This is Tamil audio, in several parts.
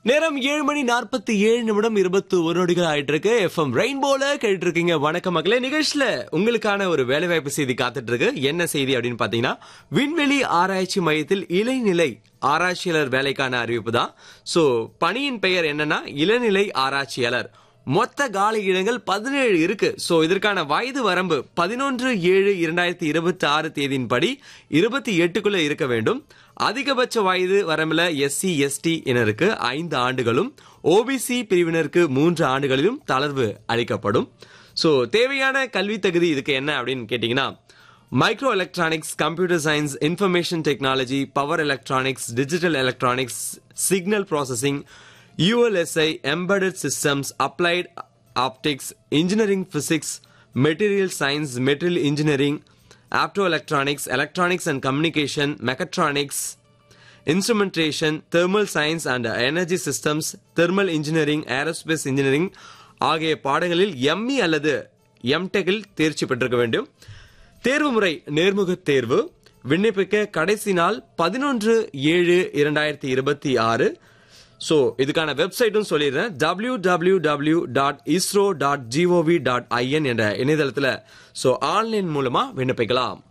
நேரம் ஏழு மணி நாற்பத்தி ஏழு நிமிடம் இருபத்தி ஒரு நொடிகள் ஆயிட்டு இருக்கு எஃப்எம் ரெயின்போல கேட்டு இருக்கீங்க வணக்கம் மக்களே நிகழ்ச்சியில உங்களுக்கான ஒரு வேலைவாய்ப்பு செய்தி காத்துட்டு இருக்கு என்ன செய்தி அப்படின்னு பாத்தீங்கன்னா விண்வெளி ஆராய்ச்சி மையத்தில் இளைநிலை ஆராய்ச்சியாளர் வேலைக்கான அறிவிப்பு தான் சோ பணியின் பெயர் என்னன்னா இளநிலை ஆராய்ச்சியாளர் மொத்த காலி இடங்கள் பதினேழு இருக்கு சோ இதற்கான வயது வரம்பு பதினொன்று ஏழு இரண்டாயிரத்தி இருபத்தி ஆறு தேதியின்படி இருபத்தி எட்டுக்குள்ள இருக்க வேண்டும் அதிகபட்ச வயது வரம்புல எஸ்சி எஸ்டி இனருக்கு ஐந்து ஆண்டுகளும் ஓபிசி பிரிவினருக்கு மூன்று ஆண்டுகளிலும் தளர்வு அளிக்கப்படும் சோ தேவையான கல்வி தகுதி இதுக்கு என்ன அப்படின்னு கேட்டீங்கன்னா micro electronics computer science information technology power electronics digital electronics signal processing ULSI, embedded systems, applied optics, engineering physics, material science, material engineering, optoelectronics, electronics and communication, mechatronics, instrumentation, thermal science and energy systems, thermal engineering, aerospace engineering ஆகிய பாடங்களில் எம்இ அல்லது எம்டெக்கில் தேர்ச்சி பெற்றிருக்க வேண்டும் தேர்வு முறை நேர்முக தேர்வு விண்ணப்பிக்க கடைசி நாள் பதினொன்று ஏழு இரண்டாயிரத்தி இருபத்தி ஆறு ஸோ இதுக்கான வெப்சைட்டும் சொல்லிடுறேன் W W W dot ISRO dot GOV dot IN என்ற இணையதளத்தில் ஸோ ஆன்லைன் மூலமா விண்ணப்பிக்கலாம்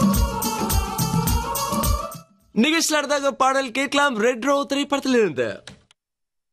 நிகழ்ச்சியில் அடுத்தாக பாடல் கேட்கலாம் ரெட் ரோ திரைப்படத்தில் இருந்து